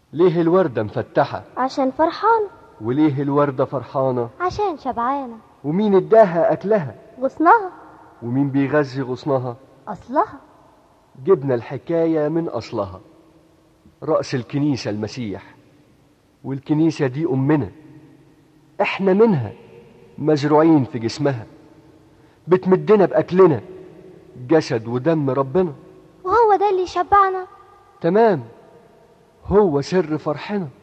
ليه الوردة مفتحة عشان فرحانة وليه الوردة فرحانة عشان شبعانة ومين اداها أكلها غصنها ومين بيغذي غصنها أصلها جبنا الحكاية من أصلها رأس الكنيسة المسيح والكنيسة دي أمنا إحنا منها مزروعين في جسمها بتمدنا بأكلنا جسد ودم ربنا وهو ده اللي يشبعنا تمام هو سر فرحنا